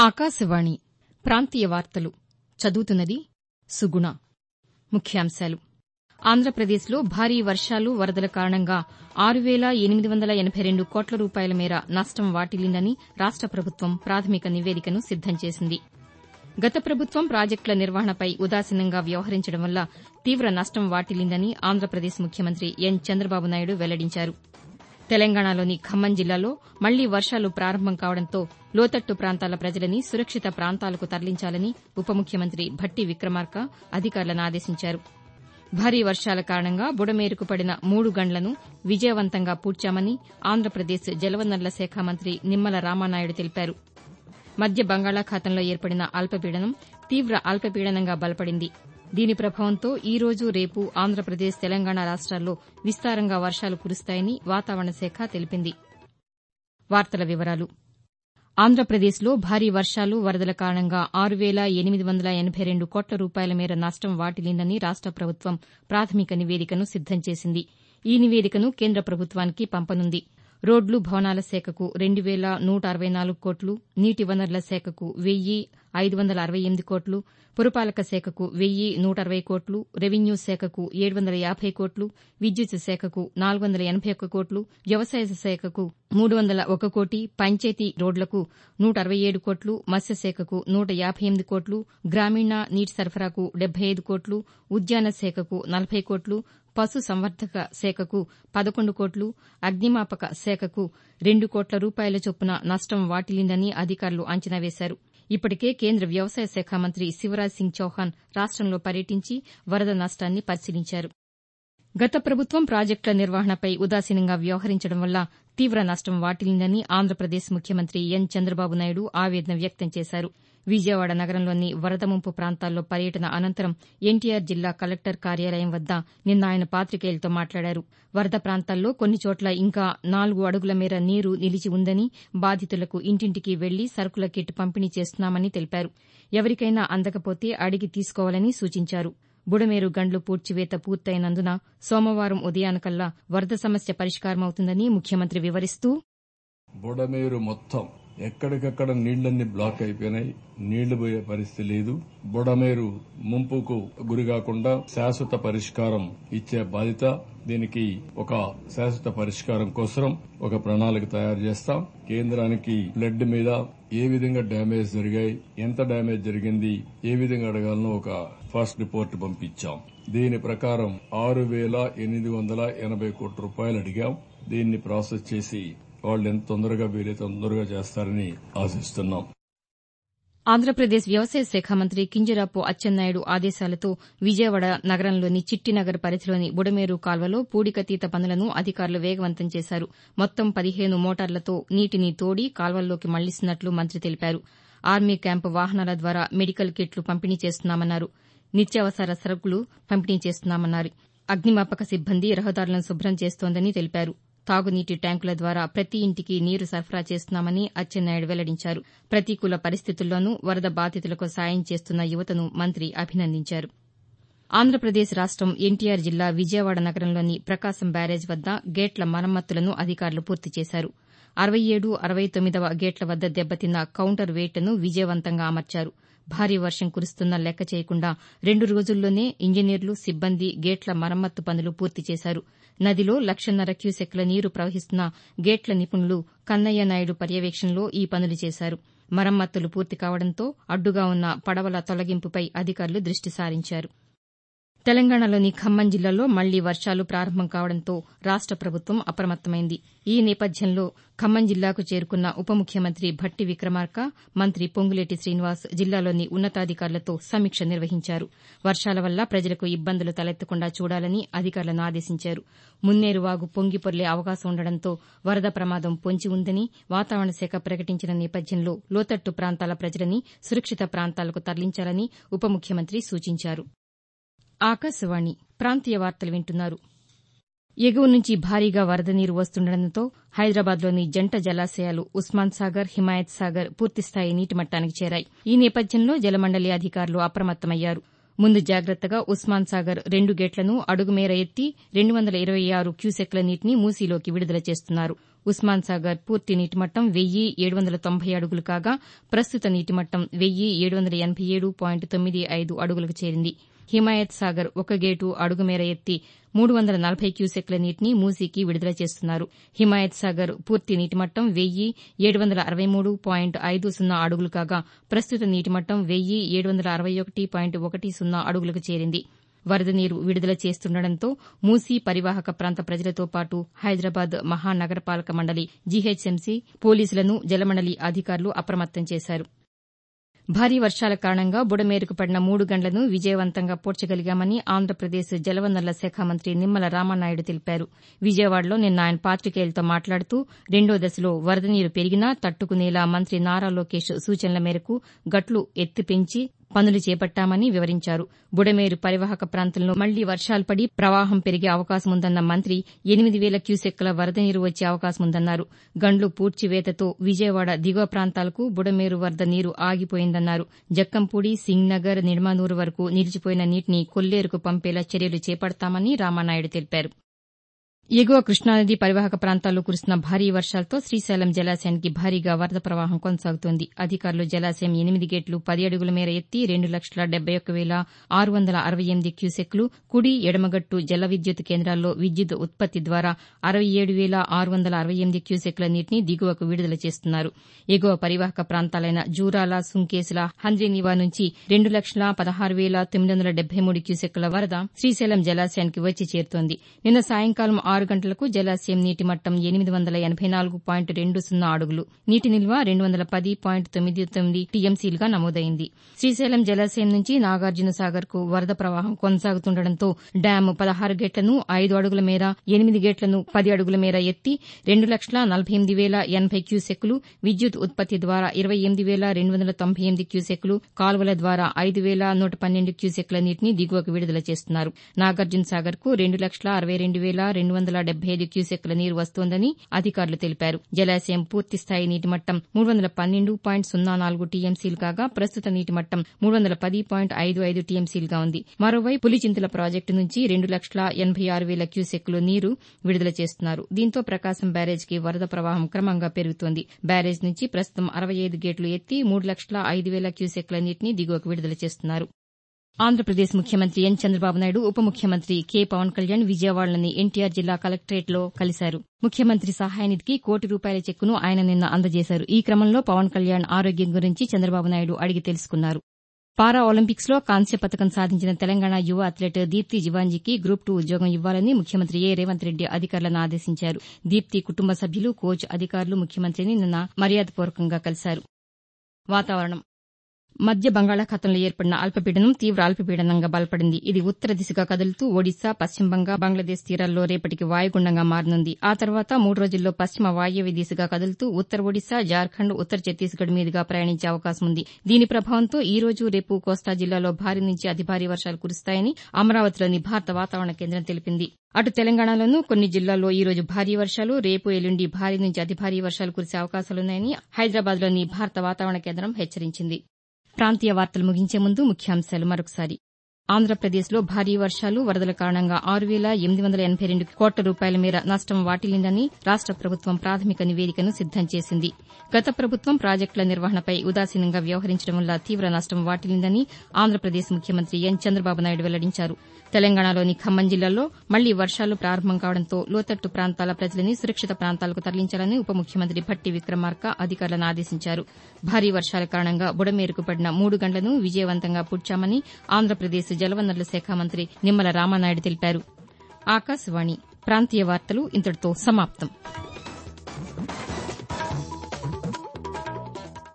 ఆకాశవాణి ప్రాంతీయ వార్తలు చదువుతున్నది సుగుణ ముఖ్యాంశాలు ఆంధ్రప్రదేశ్లో భారీ వర్షాలు వరదల కారణంగా ఆరు వేల ఎనిమిది వందల ఎనబై రెండు కోట్ల రూపాయల మేర నష్టం వాటిల్లిందని రాష్ట ప్రభుత్వం ప్రాథమిక నివేదికను సిద్దం చేసింది గత ప్రభుత్వం ప్రాజెక్టుల నిర్వహణపై ఉదాసీనంగా వ్యవహరించడం వల్ల తీవ్ర నష్టం వాటిల్లిందని ఆంధ్రప్రదేశ్ ముఖ్యమంత్రి ఎన్ చంద్రబాబు నాయుడు వెల్లడించారు తెలంగాణలోని ఖమ్మం జిల్లాలో మళ్లీ వర్షాలు ప్రారంభం కావడంతో లోతట్టు ప్రాంతాల ప్రజలని సురక్షిత ప్రాంతాలకు తరలించాలని ఉప ముఖ్యమంత్రి భట్టి విక్రమార్క అధికారులను ఆదేశించారు భారీ వర్షాల కారణంగా బుడమేరుకు పడిన మూడు గండ్లను విజయవంతంగా పూడ్చామని ఆంధ్రప్రదేశ్ జలవనరుల శాఖ మంత్రి నిమ్మల రామానాయుడు తెలిపారు మధ్య బంగాళాఖాతంలో ఏర్పడిన అల్పపీడనం తీవ్ర అల్పపీడనంగా బలపడింది దీని ప్రభావంతో ఈ రోజు రేపు ఆంధ్రప్రదేశ్ తెలంగాణ రాష్ట్రాల్లో విస్తారంగా వర్షాలు కురుస్తాయని వాతావరణ శాఖ తెలిపింది ఆంధ్రప్రదేశ్లో భారీ వర్షాలు వరదల కారణంగా ఆరు వేల ఎనిమిది వందల ఎనబై రెండు కోట్ల రూపాయల మేర నష్టం వాటిల్లిందని రాష్ట ప్రభుత్వం ప్రాథమిక నివేదికను సిద్దం చేసింది ఈ నివేదికను కేంద్ర ప్రభుత్వానికి పంపనుంది రోడ్లు భవనాల శాఖకు రెండు వేల నూట అరవై నాలుగు కోట్లు నీటి వనరుల శాఖకు వెయ్యి ఐదు వందల అరవై ఎనిమిది కోట్లు పురపాలక శాఖకు వెయ్యి నూట అరవై కోట్లు రెవెన్యూ శాఖకు ఏడు వందల యాబై కోట్లు విద్యుత్ శాఖకు నాలుగు వందల ఎనబై ఒక్క కోట్లు వ్యవసాయ శాఖకు మూడు వందల ఒక కోటి పంచాయతీ రోడ్లకు నూట అరవై ఏడు కోట్లు మత్స్యశాఖకు నూట యాబై ఎనిమిది కోట్లు గ్రామీణ నీటి సరఫరాకు డెబ్బై ఐదు కోట్లు ఉద్యాన శాఖకు నలభై కోట్లు పశు సంవర్ధక శాఖకు పదకొండు కోట్లు అగ్నిమాపక శాఖకు రెండు కోట్ల రూపాయల చొప్పున నష్టం వాటిల్లిందని అధికారులు అంచనా వేశారు ఇప్పటికే కేంద్ర వ్యవసాయ శాఖ మంత్రి శివరాజ్ సింగ్ చౌహాన్ రాష్టంలో పర్యటించి వరద నష్టాన్ని పరిశీలించారు గత ప్రభుత్వం ప్రాజెక్టుల నిర్వహణపై ఉదాసీనంగా వ్యవహరించడం వల్ల తీవ్ర నష్టం వాటిల్లిందని ఆంధ్రప్రదేశ్ ముఖ్యమంత్రి ఎన్ చంద్రబాబు నాయుడు ఆవేదన వ్యక్తం చేశారు విజయవాడ నగరంలోని వరద ముంపు ప్రాంతాల్లో పర్యటన అనంతరం ఎన్టీఆర్ జిల్లా కలెక్టర్ కార్యాలయం వద్ద నిన్న ఆయన పాతికేయులతో మాట్లాడారు వరద ప్రాంతాల్లో కొన్ని చోట్ల ఇంకా నాలుగు అడుగుల మేర నీరు నిలిచి ఉందని బాధితులకు ఇంటింటికి వెళ్లి సరుకుల కిట్ పంపిణీ చేస్తున్నామని తెలిపారు ఎవరికైనా అందకపోతే అడిగి తీసుకోవాలని సూచించారు బుడమేరు గండ్లు పూడ్చివేత పూర్తయినందున సోమవారం ఉదయానికల్లా వరద సమస్య పరిష్కారమవుతుందని ముఖ్యమంత్రి వివరిస్తూ బుడమేరు మొత్తం ఎక్కడికక్కడ నీళ్లన్నీ బ్లాక్ అయిపోయినాయి నీళ్లు పోయే పరిస్థితి లేదు బుడమేరు ముంపుకు గురికాకుండా శాశ్వత పరిష్కారం ఇచ్చే బాధ్యత దీనికి ఒక శాశ్వత పరిష్కారం కోసం ఒక ప్రణాళిక తయారు చేస్తాం కేంద్రానికి ఫ్లడ్ మీద ఏ విధంగా డ్యామేజ్ జరిగాయి ఎంత డ్యామేజ్ జరిగింది ఏ విధంగా అడగాలనో ఒక ఫస్ట్ రిపోర్ట్ పంపించాం దీని ప్రకారం ఆరు వేల ఎనిమిది వందల ఎనబై కోట్ల రూపాయలు అడిగాం దీన్ని ప్రాసెస్ చేసి వాళ్ళు ఎంత తొందరగా వీలైతే తొందరగా చేస్తారని ఆశిస్తున్నాం ఆంధ్రప్రదేశ్ వ్యవసాయ శాఖ మంత్రి కింజరాపు అచ్చెన్నాయుడు ఆదేశాలతో విజయవాడ నగరంలోని చిట్టినగర్ పరిధిలోని బుడమేరు కాల్వలో పూడికతీత పనులను అధికారులు వేగవంతం చేశారు మొత్తం పదిహేను మోటార్లతో నీటిని తోడి కాల్వల్లోకి మళ్లిస్తున్నట్లు మంత్రి తెలిపారు ఆర్మీ క్యాంపు వాహనాల ద్వారా మెడికల్ కిట్లు పంపిణీ చేస్తున్నామన్నారు నిత్యావసర సరుకులు పంపిణీ చేస్తున్నామన్నారు అగ్నిమాపక సిబ్బంది రహదారులను శుభ్రం చేస్తోందని తెలిపారు తాగునీటి ట్యాంకుల ద్వారా ప్రతి ఇంటికి నీరు సరఫరా చేస్తున్నామని అచ్చెన్నాయుడు వెల్లడించారు ప్రతికూల పరిస్థితుల్లోనూ వరద బాధితులకు సాయం చేస్తున్న యువతను మంత్రి అభినందించారు ఆంధ్రప్రదేశ్ రాష్టం ఎన్టీఆర్ జిల్లా విజయవాడ నగరంలోని ప్రకాశం బ్యారేజ్ వద్ద గేట్ల మరమ్మతులను అధికారులు పూర్తి చేశారు అరవై ఏడు అరవై తొమ్మిదవ గేట్ల వద్ద దెబ్బతిన్న కౌంటర్ వెయిట్లను విజయవంతంగా అమర్చారు భారీ వర్షం కురుస్తున్నా లెక్క చేయకుండా రెండు రోజుల్లోనే ఇంజనీర్లు సిబ్బంది గేట్ల మరమ్మత్తు పనులు పూర్తి చేశారు నదిలో లక్షన్నర క్యూసెక్కుల నీరు ప్రవహిస్తున్న గేట్ల నిపుణులు కన్నయ్య నాయుడు పర్యవేక్షణలో ఈ పనులు చేశారు మరమ్మతులు పూర్తి కావడంతో అడ్డుగా ఉన్న పడవల తొలగింపుపై అధికారులు దృష్టి సారించారు తెలంగాణలోని ఖమ్మం జిల్లాలో మళ్లీ వర్షాలు ప్రారంభం కావడంతో రాష్ట ప్రభుత్వం అప్రమత్తమైంది ఈ నేపథ్యంలో ఖమ్మం జిల్లాకు చేరుకున్న ఉప ముఖ్యమంత్రి భట్టి విక్రమార్క మంత్రి పొంగులేటి శ్రీనివాస్ జిల్లాలోని ఉన్నతాధికారులతో సమీక్ష నిర్వహించారు వర్షాల వల్ల ప్రజలకు ఇబ్బందులు తలెత్తకుండా చూడాలని అధికారులను ఆదేశించారు మున్నేరు వాగు పొంగిపొర్లే అవకాశం ఉండడంతో వరద ప్రమాదం పొంచి ఉందని వాతావరణ శాఖ ప్రకటించిన నేపథ్యంలో లోతట్టు ప్రాంతాల ప్రజలని సురక్షిత ప్రాంతాలకు తరలించాలని ఉప ముఖ్యమంత్రి సూచించారు ఆకాశవాణి ప్రాంతీయ వార్తలు వింటున్నారు ఎగువ నుంచి భారీగా వరద నీరు వస్తుండటంతో హైదరాబాద్లోని జంట జలాశయాలు ఉస్మాన్ సాగర్ హిమాయత్ సాగర్ పూర్తిస్థాయి నీటిమట్టానికి చేరాయి ఈ నేపథ్యంలో జలమండలి అధికారులు అప్రమత్తమయ్యారు ముందు జాగ్రత్తగా ఉస్మాన్ సాగర్ రెండు గేట్లను అడుగు మేర ఎత్తి రెండు వందల ఇరవై ఆరు క్యూసెక్ల నీటిని మూసీలోకి విడుదల చేస్తున్నారు ఉస్మాన్ సాగర్ పూర్తి నీటిమట్టం వెయ్యి ఏడు వందల తొంభై అడుగులు కాగా ప్రస్తుత నీటిమట్టం వెయ్యి ఏడు వందల ఎనభై ఏడు పాయింట్ తొమ్మిది ఐదు అడుగులకు చేరింది హిమాయత్ సాగర్ ఒక గేటు అడుగు మేర ఎత్తి మూడు వందల నలభై క్యూసెక్ల నీటిని మూసీకి విడుదల చేస్తున్నారు హిమాయత్ సాగర్ పూర్తి నీటిమట్టం వెయ్యి ఏడు వందల అరవై మూడు పాయింట్ ఐదు సున్నా అడుగులు కాగా ప్రస్తుత నీటిమట్టం వెయ్యి ఏడు వందల అరవై ఒకటి పాయింట్ ఒకటి సున్నా అడుగులకు చేరింది వరద నీరు విడుదల చేస్తుండటంతో మూసీ పరివాహక ప్రాంత ప్రజలతో పాటు హైదరాబాద్ మహానగరపాలక మండలి జీహెచ్ఎంసీ పోలీసులను జలమండలి అధికారులు అప్రమత్తం చేశారు భారీ వర్షాల కారణంగా బుడమేరుకు పడిన మూడు గంటలను విజయవంతంగా పూడ్చగలిగామని ఆంధ్రప్రదేశ్ జలవనరుల శాఖ మంత్రి నిమ్మల రామానాయుడు తెలిపారు విజయవాడలో నిన్న ఆయన పాతికేయులతో మాట్లాడుతూ రెండో దశలో వరద నీరు పెరిగినా తట్టుకునేలా మంత్రి నారా లోకేష్ సూచనల మేరకు గట్లు ఎత్తి పెంచి పనులు చేపట్టామని వివరించారు బుడమేరు పరివాహక ప్రాంతంలో మళ్లీ వర్షాలు పడి ప్రవాహం పెరిగే అవకాశముందన్న మంత్రి ఎనిమిది వేల క్యూసెక్కుల వరద నీరు వచ్చే అవకాశముందన్నారు గండ్లు పూడ్చివేతతో విజయవాడ దిగువ ప్రాంతాలకు బుడమేరు వరద నీరు ఆగిపోయిందన్నారు జక్కంపూడి సింగ్నగర్ నిడమనూరు వరకు నిలిచిపోయిన నీటిని కొల్లేరుకు పంపేలా చర్యలు చేపడతామని రామానాయుడు తెలిపారు ఎగువ కృష్ణానది పరివాహక ప్రాంతాల్లో కురుస్తున్న భారీ వర్షాలతో శ్రీశైలం జలాశయానికి భారీగా వరద ప్రవాహం కొనసాగుతోంది అధికారులు జలాశయం ఎనిమిది గేట్లు పది అడుగుల మేర ఎత్తి రెండు లక్షల డెబ్బై ఒక్క వేల ఆరు వందల అరవై ఎనిమిది క్యూసెక్లు కుడి ఎడమగట్టు జల విద్యుత్ కేంద్రాల్లో విద్యుత్ ఉత్పత్తి ద్వారా అరవై ఏడు వేల ఆరు వందల అరవై ఎనిమిది క్యూసెక్ల నీటిని దిగువకు విడుదల చేస్తున్నారు ఎగువ పరివాహక ప్రాంతాలైన జూరాల సుంకేసుల హంద్రీనివా నుంచి రెండు లక్షల పదహారు వేల తొమ్మిది వందల డెబ్బై మూడు క్యూసెక్ల వరద శ్రీశైలం జలాశయానికి వచ్చి చేరుతోంది నిన్న సాయంకాలం ఆరు గంటలకు జలాశయం నీటి మట్టం ఎనిమిది వందల ఎనభై నాలుగు పాయింట్ రెండు సున్నా అడుగులు నీటి నిల్వ రెండు వందల పది పాయింట్ తొమ్మిది తొమ్మిది టీఎంసీలుగా నమోదైంది శ్రీశైలం జలాశయం నుంచి నాగార్జున సాగర్ కు వరద ప్రవాహం కొనసాగుతుండటంతో డ్యాం పదహారు గేట్లను ఐదు అడుగుల మేర ఎనిమిది గేట్లను పది అడుగుల మేర ఎత్తి రెండు లక్షల నలభై ఎనిమిది వేల ఎనభై క్యూసెక్కులు విద్యుత్ ఉత్పత్తి ద్వారా ఇరవై ఎనిమిది వేల రెండు వందల తొంభై ఎనిమిది క్యూసెక్కులు కాలువల ద్వారా ఐదు వేల నూట పన్నెండు క్యూసెక్ల నీటిని దిగువకు విడుదల చేస్తున్నారు నాగార్జున సాగర్ కు రెండు లక్షల అరవై రెండు వేల రెండు వందల డెబ్బై ఐదు క్యూసెక్ల నీరు వస్తోందని అధికారులు తెలిపారు జలాశయం పూర్తి స్థాయి నీటి మట్టం మూడు వందల పన్నెండు పాయింట్ సున్నా నాలుగు టీఎంసీలు కాగా ప్రస్తుత నీటి మట్టం మూడు వందల పది పాయింట్ ఐదు ఐదు టీఎంసీలుగా ఉంది మరోవైపు పులిచింతల ప్రాజెక్టు నుంచి రెండు లక్షల ఎనభై ఆరు వేల క్యూసెక్లు నీరు విడుదల చేస్తున్నారు దీంతో ప్రకాశం బ్యారేజ్కి వరద ప్రవాహం క్రమంగా పెరుగుతోంది బ్యారేజ్ నుంచి ప్రస్తుతం అరవై ఐదు గేట్లు ఎత్తి మూడు లక్షల ఐదు వేల క్యూసెక్ల నీటిని దిగువకు విడుదల చేస్తున్నారు ఆంధ్రప్రదేశ్ ముఖ్యమంత్రి ఎన్ చంద్రబాబు నాయుడు ఉప ముఖ్యమంత్రి కె పవన్ కళ్యాణ్ విజయవాడలోని ఎన్టీఆర్ జిల్లా కలెక్టరేట్లో కలిశారు ముఖ్యమంత్రి సహాయనిధికి కోటి రూపాయల చెక్కును ఆయన నిన్న అందజేశారు ఈ క్రమంలో పవన్ కళ్యాణ్ ఆరోగ్యం గురించి చంద్రబాబు నాయుడు అడిగి తెలుసుకున్నారు పారా ఒలింపిక్స్ లో కాంస్య పథకం సాధించిన తెలంగాణ యువ అథ్లెట్ దీప్తి జివాంజీకి గ్రూప్ టూ ఉద్యోగం ఇవ్వాలని ముఖ్యమంత్రి ఏ రేవంత్ రెడ్డి అధికారులను ఆదేశించారు దీప్తి కుటుంబ సభ్యులు కోచ్ అధికారులు ముఖ్యమంత్రిని నిన్న మర్యాదపూర్వకంగా కలిశారు వాతావరణం మధ్య బంగాళాఖాతంలో ఏర్పడిన అల్పపీడనం తీవ్ర అల్పపీడనంగా బలపడింది ఇది ఉత్తర దిశగా కదులుతూ ఒడిశా పశ్చిమ బంగా బంగ్లాదేశ్ తీరాల్లో రేపటికి వాయుగుండంగా మారనుంది ఆ తర్వాత మూడు రోజుల్లో పశ్చిమ వాయవ్య దిశగా కదులుతూ ఉత్తర ఒడిశా జార్ఖండ్ ఉత్తర ఛత్తీస్గఢ్ మీదుగా ప్రయాణించే అవకాశం ఉంది దీని ప్రభావంతో ఈ రోజు రేపు కోస్తా జిల్లాలో భారీ నుంచి అతి భారీ వర్షాలు కురుస్తాయని అమరావతిలోని భారత వాతావరణ కేంద్రం తెలిపింది అటు తెలంగాణలోనూ కొన్ని జిల్లాల్లో ఈ రోజు భారీ వర్షాలు రేపు ఎల్లుండి భారీ నుంచి అతి భారీ వర్షాలు కురిసే అవకాశాలున్నాయని హైదరాబాద్లోని భారత వాతావరణ కేంద్రం హెచ్చరించింది ప్రాంతీయ వార్తలు ముగించే ముందు ముఖ్యాంశాలు మరొకసారి ఆంధ్రప్రదేశ్లో భారీ వర్షాలు వరదల కారణంగా ఆరు వేల ఎనిమిది వందల ఎనభై రెండు కోట్ల రూపాయల మేర నష్టం వాటిల్లిందని రాష్ట ప్రభుత్వం ప్రాథమిక నివేదికను సిద్దం చేసింది గత ప్రభుత్వం ప్రాజెక్టుల నిర్వహణపై ఉదాసీనంగా వ్యవహరించడం వల్ల తీవ్ర నష్టం వాటిల్లిందని ఆంధ్రప్రదేశ్ ముఖ్యమంత్రి ఎన్ చంద్రబాబు నాయుడు వెల్లడించారు తెలంగాణలోని ఖమ్మం జిల్లాలో మళ్లీ వర్షాలు ప్రారంభం కావడంతో లోతట్టు ప్రాంతాల ప్రజలని సురక్షిత ప్రాంతాలకు తరలించాలని ఉప ముఖ్యమంత్రి భట్టి విక్రమార్క అధికారులను ఆదేశించారు భారీ వర్షాల కారణంగా బుడమేరుకు పడిన మూడు గంటలను విజయవంతంగా పూడ్చామని ఆంధ్రప్రదేశ్ జలవనరుల శాఖ మంత్రి నిమ్మల రామానాయుడు తెలిపారు ఆకాశవాణి ప్రాంతీయ వార్తలు ఇంతటితో సమాప్తం